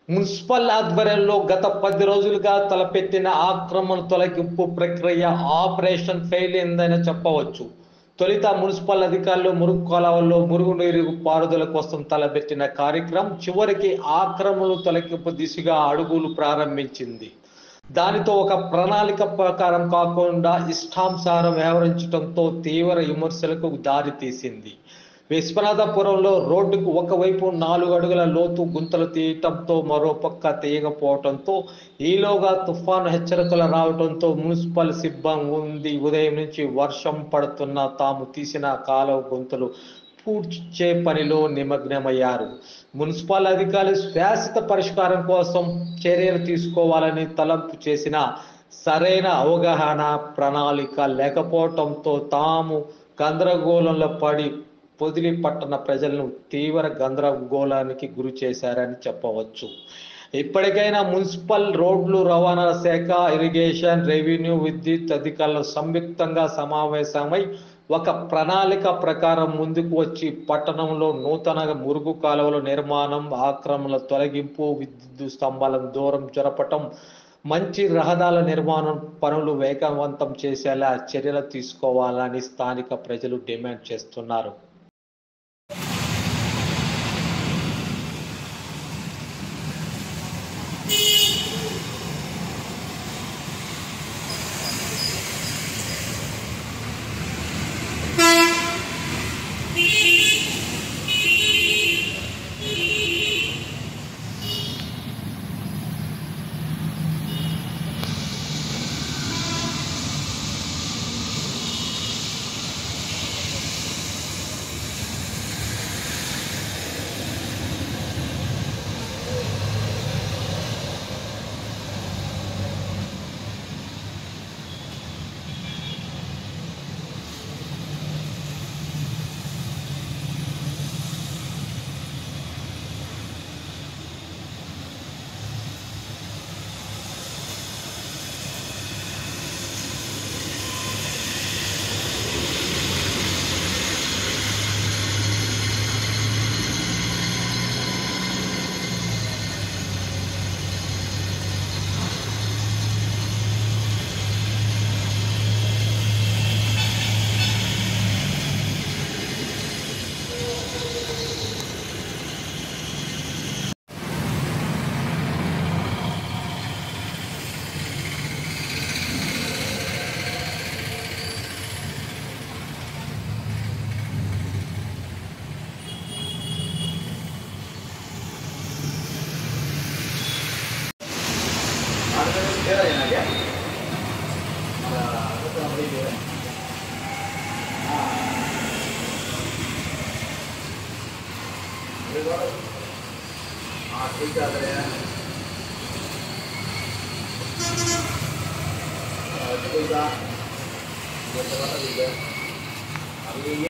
municipal ఆధ్వర్యంలో గత పది రోజులుగా తలపెట్టిన ఆక్రమణ తొలగింపు ప్రక్రియ ఆపరేషన్ ఫెయిల్ అయిందని చెప్పవచ్చు తొలిత మున్సిపల్ అధికారులు మురుగు కాలువల్లో మురుగునీరు పారుదల కోసం తలపెట్టిన కార్యక్రమం చివరికి ఆక్రమణలు తొలగింపు దిశగా అడుగులు ప్రారంభించింది దానితో ఒక ప్రణాళిక ప్రకారం కాకుండా ఇష్టాంసారం వ్యవహరించడంతో తీవ్ర విమర్శలకు దారి తీసింది విశ్వనాథపురంలో రోడ్డుకు ఒకవైపు నాలుగు అడుగుల లోతు గుంతలు తీయటంతో మరో పక్క తీయకపోవడంతో ఈలోగా తుఫాను హెచ్చరికలు రావడంతో మున్సిపల్ సిబ్బంది ఉదయం నుంచి వర్షం పడుతున్న తాము తీసిన కాలువ గుంతలు పూడ్చే పనిలో నిమగ్నమయ్యారు మున్సిపల్ అధికారులు శాశ్వత పరిష్కారం కోసం చర్యలు తీసుకోవాలని తలంపు చేసిన సరైన అవగాహన ప్రణాళిక లేకపోవటంతో తాము గందరగోళంలో పడి పొదిలి పట్టణ ప్రజలను తీవ్ర గందరగోళానికి గురి చేశారని చెప్పవచ్చు ఇప్పటికైనా మున్సిపల్ రోడ్లు రవాణా శాఖ ఇరిగేషన్ రెవెన్యూ విద్యుత్ అధికారులు సంయుక్తంగా సమావేశమై ఒక ప్రణాళిక ప్రకారం ముందుకు వచ్చి పట్టణంలో నూతన మురుగు కాలువల నిర్మాణం ఆక్రమణల తొలగింపు విద్యుత్ స్తంభాలను దూరం జరపటం మంచి రహదారుల నిర్మాణం పనులు వేగవంతం చేసేలా చర్యలు తీసుకోవాలని స్థానిక ప్రజలు డిమాండ్ చేస్తున్నారు अभी